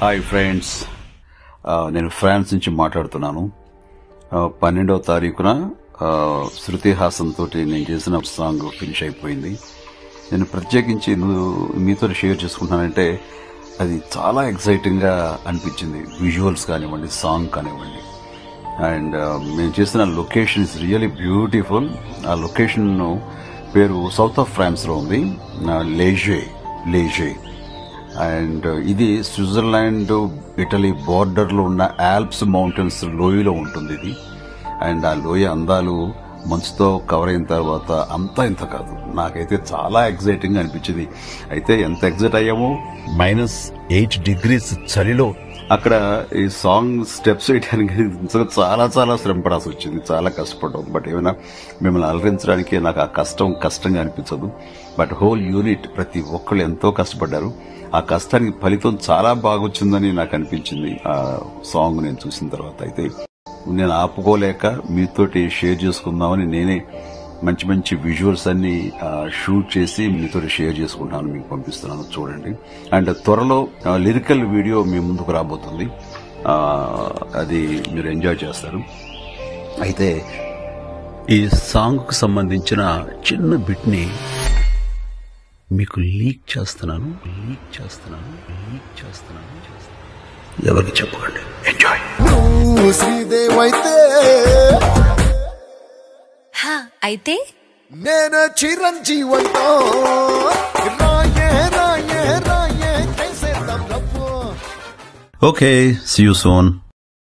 Hi friends ఆ, నేను France నుంచి మాట్లాడుతున్నాను ఆ, పన్నెండవ తారీఖున ఆ, శృతి హాసన్ తోటి నేను చేసిన సాంగ్ ఫినిష్ అయిపోయింది నేను ప్రత్యేకించి నువ్వు మీతో షేర్ చేసుకుంటున్నానంటే అది చాలా ఎక్సైటింగ్ గా అనిపించింది విజువల్స్ కానివ్వండి సాంగ్ కానివ్వండి అండ్ మేము చేసిన లొకేషన్ ఇస్ రియలీ బ్యూటిఫుల్ ఆ లొకేషన్ పేరు సౌత్ ఆఫ్ ఫ్రాన్స్ లో ఉంది లేజే లేజే అండ్ ఇది స్విట్జర్లాండ్ ఇటలీ బార్డర్ లో ఉన్న ఆల్ప్స్ మౌంటైన్స్ లోయలో ఉంటుంది ఇది అండ్ ఆ లోయ అందాలు మంచుతో కవర్ అయిన తర్వాత అంతా ఇంత కాదు నాకైతే చాలా ఎగ్జైటింగ్ అనిపించింది అయితే ఎంత ఎగ్జైట్ అయ్యామో మైనస్ ఎయిట్ డిగ్రీస్ చలిలో అక్కడ ఈ సాంగ్ స్టెప్స్ వేయడానికి నిజంగా చాలా చాలా శ్రమ పడాల్సి వచ్చింది చాలా కష్టపడ్డాం బట్ ఏమైనా మిమ్మల్ని అలరించడానికి నాకు ఆ కష్టం కష్టంగా అనిపించదు బట్ హోల్ యూనిట్ ప్రతి ఒక్కళ్ళు ఎంతో కష్టపడ్డారు ఆ కష్టానికి ఫలితం చాలా బాగొచ్చిందని నాకు అనిపించింది ఆ సాంగ్ నేను చూసిన తర్వాత అయితే నేను ఆపుకోలేక మీతోటి షేర్ చేసుకుందామని నేనే మంచి మంచి విజువల్స్ అన్ని ఆ, షూట్ చేసి మీతో షేర్ చేసుకుంటాను మీకు పంపిస్తున్నాను చూడండి అండ్ త్వరలో లిరికల్ వీడియో మీ ముందుకు రాబోతుంది ఆ, అది మీరు ఎంజాయ్ చేస్తారు అయితే ఈ సాంగ్ కు సంబంధించిన చిన్న బిట్ ని మీకు లీక్ చేస్తున్నాను లీక్ చేస్తున్నాను లీక్ చేస్తున్నాను చేస్తున్నాను. ఎవరికి చెప్పకండి ఎంజాయ్ నువ్వు శ్రీదేవైతే హా అయితే నేను చిరంజీవంతో రాయే రాయే రాయే చేసేద్దాం love okay see you son